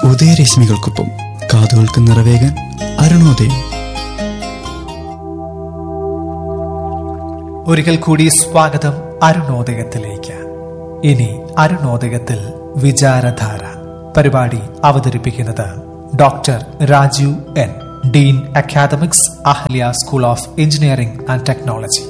ഉദയരശ്മികൾക്കൊപ്പം കാതുകൾക്ക് നിറവേകാൻ അരുണോദയം ഒരിക്കൽ കൂടി സ്വാഗതം അരുണോദയത്തിലേക്ക് ഇനി അരുണോദയത്തിൽ വിചാരധാര പരിപാടി അവതരിപ്പിക്കുന്നത് doctor Rajeev N dean academics Ahalya school of engineering and technology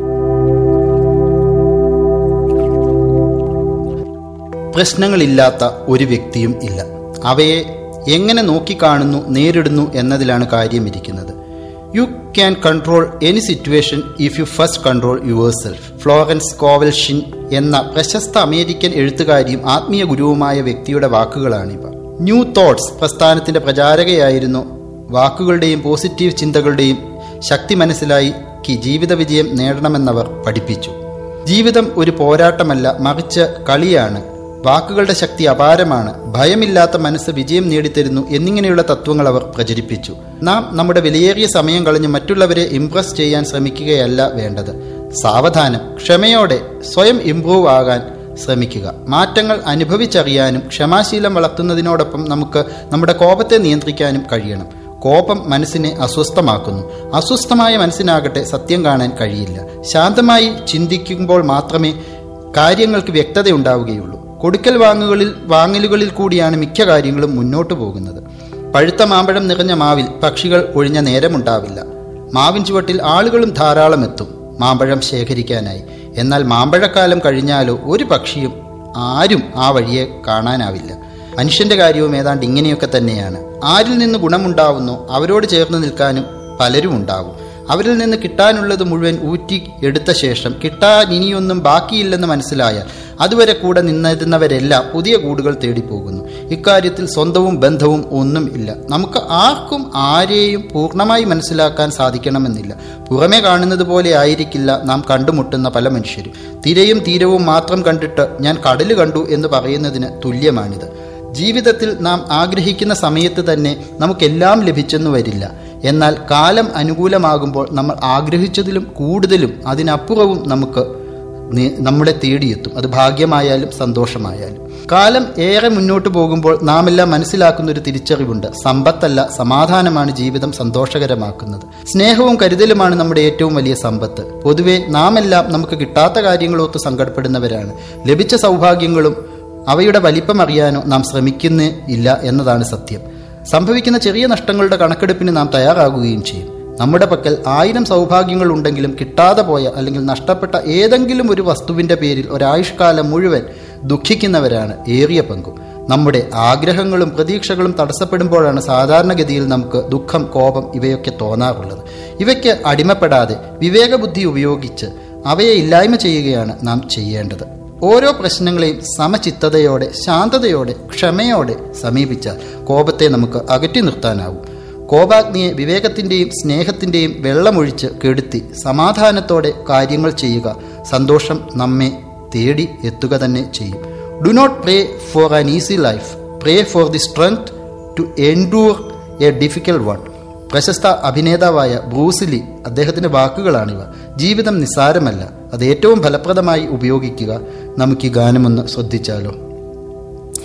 പ്രശ്നങ്ങളില്ലാത്ത ഒരു വ്യക്തിയും ഇല്ല അവയെ എങ്ങനെ നോക്കിക്കാണുന്നു നേരിടുന്നു എന്നതിലാണ് കാര്യമിരിക്കുന്നത് you can control any situation if you first control yourself Florence Scovel Shinn എന്ന പ്രശസ്ത അമേരിക്കൻ എഴുത്തുകാരിയും ആത്മീയ ഗുരുവുമായ വ്യക്തിയുടെ വാക്കുകളാണിവ ന്യൂ തോട്ട്സ് പ്രസ്ഥാനത്തിന്റെ പ്രചാരകയായിരുന്നു വാക്കുകളുടെയും പോസിറ്റീവ് ചിന്തകളുടെയും ശക്തി മനസ്സിലാക്കി ജീവിത വിജയം നേടണമെന്നവർ പഠിപ്പിച്ചു ജീവിതം ഒരു പോരാട്ടമല്ല മറിച്ച് കളിയാണ് വാക്കുകളുടെ ശക്തി അപാരമാണ് ഭയമില്ലാത്ത മനസ്സ് വിജയം നേടിത്തരുന്നു എന്നിങ്ങനെയുള്ള തത്വങ്ങൾ അവർ പ്രചരിപ്പിച്ചു നാം നമ്മുടെ വിലയേറിയ സമയം കളഞ്ഞ് മറ്റുള്ളവരെ ഇംപ്രസ് ചെയ്യാൻ ശ്രമിക്കുകയല്ല വേണ്ടത് സാവധാനം ക്ഷമയോടെ സ്വയം ഇംപ്രൂവ് ആകാൻ ശ്രമിക്കുക മാറ്റങ്ങൾ അനുഭവിച്ചറിയാനും ക്ഷമാശീലം വളർത്തുന്നതിനോടൊപ്പം നമുക്ക് നമ്മുടെ കോപത്തെ നിയന്ത്രിക്കാനും കഴിയണം കോപം മനസ്സിനെ അസ്വസ്ഥമാക്കുന്നു അസ്വസ്ഥമായ മനസ്സിനാകട്ടെ സത്യം കാണാൻ കഴിയില്ല ശാന്തമായി ചിന്തിക്കുമ്പോൾ മാത്രമേ കാര്യങ്ങൾക്ക് വ്യക്തതയുണ്ടാവുകയുള്ളൂ കൊടുക്കൽ വാങ്ങുകളിൽ വാങ്ങലുകളിൽ കൂടിയാണ് മിക്ക കാര്യങ്ങളും മുന്നോട്ടു പോകുന്നത് പഴുത്ത മാമ്പഴം നിറഞ്ഞ മാവിൽ പക്ഷികൾ ഒഴിഞ്ഞ നേരമുണ്ടാവില്ല മാവിൻ ചുവട്ടിൽ ആളുകളും ധാരാളം എത്തും മാമ്പഴം ശേഖരിക്കാനായി എന്നാൽ മാമ്പഴക്കാലം കഴിഞ്ഞാലോ ഒരു പക്ഷിയും ആരും ആ വഴിയെ കാണാനാവില്ല മനുഷ്യന്റെ കാര്യവും ഏതാണ്ട് ഇങ്ങനെയൊക്കെ തന്നെയാണ് ആരിൽ നിന്ന് ഗുണമുണ്ടാവുന്നോ അവരോട് ചേർന്ന് നിൽക്കാനും പലരും ഉണ്ടാവും അവരിൽ നിന്ന് കിട്ടാനുള്ളത് മുഴുവൻ ഊറ്റി എടുത്ത ശേഷം കിട്ടാൻ ഇനിയൊന്നും ബാക്കിയില്ലെന്ന് മനസ്സിലായാൽ അതുവരെ കൂടെ നിന്നിരുന്നവരെല്ലാം പുതിയ കൂടുകൾ തേടിപ്പോകുന്നു ഇക്കാര്യത്തിൽ സ്വന്തവും ബന്ധവും ഒന്നും ഇല്ല നമുക്ക് ആർക്കും ആരെയും പൂർണ്ണമായി മനസ്സിലാക്കാൻ സാധിക്കണമെന്നില്ല പുറമെ കാണുന്നത് പോലെ ആയിരിക്കില്ല നാം കണ്ടുമുട്ടുന്ന പല മനുഷ്യരും തിരയും തീരവും മാത്രം കണ്ടിട്ട് ഞാൻ കടല് കണ്ടു എന്ന് പറയുന്നതിന് തുല്യമാണിത് ജീവിതത്തിൽ നാം ആഗ്രഹിക്കുന്ന സമയത്ത് തന്നെ നമുക്കെല്ലാം ലഭിച്ചെന്ന് വരില്ല എന്നാൽ കാലം അനുകൂലമാകുമ്പോൾ നമ്മൾ ആഗ്രഹിച്ചതിലും കൂടുതലും അതിനപ്പുറവും നമുക്ക് നി- നമ്മളെ തേടിയെത്തും അത് ഭാഗ്യമായാലും സന്തോഷമായാലും കാലം ഏറെ മുന്നോട്ട് പോകുമ്പോൾ നാം എല്ലാം മനസ്സിലാക്കുന്ന ഒരു തിരിച്ചറിവുണ്ട് സമ്പത്തല്ല സമാധാനമാണ് ജീവിതം സന്തോഷകരമാക്കുന്നത് സ്നേഹവും കരുതലുമാണ് നമ്മുടെ ഏറ്റവും വലിയ സമ്പത്ത് പൊതുവെ നാം എല്ലാം നമുക്ക് കിട്ടാത്ത കാര്യങ്ങളൊത്ത് സങ്കടപ്പെടുന്നവരാണ് ലഭിച്ച സൗഭാഗ്യങ്ങളും അവയുടെ വലിപ്പം അറിയാനോ നാം ശ്രമിക്കുന്നേ ഇല്ല എന്നതാണ് സത്യം സംഭവിക്കുന്ന ചെറിയ നഷ്ടങ്ങളുടെ കണക്കെടുപ്പിന് നാം തയ്യാറാകുകയും ചെയ്യും നമ്മുടെ പക്കൽ ആയിരം സൗഭാഗ്യങ്ങൾ ഉണ്ടെങ്കിലും കിട്ടാതെ പോയ അല്ലെങ്കിൽ നഷ്ടപ്പെട്ട ഏതെങ്കിലും ഒരു വസ്തുവിന്റെ പേരിൽ ഒരായുഷ്കാലം മുഴുവൻ ദുഃഖിക്കുന്നവരാണ് ഏറിയ പങ്കും നമ്മുടെ ആഗ്രഹങ്ങളും പ്രതീക്ഷകളും തടസ്സപ്പെടുമ്പോഴാണ് സാധാരണഗതിയിൽ നമുക്ക് ദുഃഖം കോപം ഇവയൊക്കെ തോന്നാറുള്ളത് ഇവയ്ക്ക് അടിമപ്പെടാതെ വിവേകബുദ്ധി ഉപയോഗിച്ച് അവയെ ഇല്ലായ്മ ചെയ്യുകയാണ് നാം ചെയ്യേണ്ടത് ഓരോ പ്രശ്നങ്ങളെയും സമചിത്തതയോടെ ശാന്തതയോടെ ക്ഷമയോടെ സമീപിച്ചാൽ കോപത്തെ നമുക്ക് അകറ്റി നിർത്താനാവും കോപാഗ്നിയെ വിവേകത്തിൻ്റെയും സ്നേഹത്തിൻ്റെയും വെള്ളമൊഴിച്ച് കെടുത്തി സമാധാനത്തോടെ കാര്യങ്ങൾ ചെയ്യുക സന്തോഷം നമ്മെ തേടി എത്തുക തന്നെ ചെയ്യും do not pray for an easy life pray for the strength to endure a difficult one പ്രശസ്ത അഭിനേതാവായ ബ്രൂസിലി അദ്ദേഹത്തിന്റെ വാക്കുകളാണിവ ജീവിതം നിസ്സാരമല്ല അത് ഏറ്റവും ഫലപ്രദമായി ഉപയോഗിക്കുക നമുക്ക് ഈ ഗാനമൊന്ന് ശ്രദ്ധിച്ചാലോ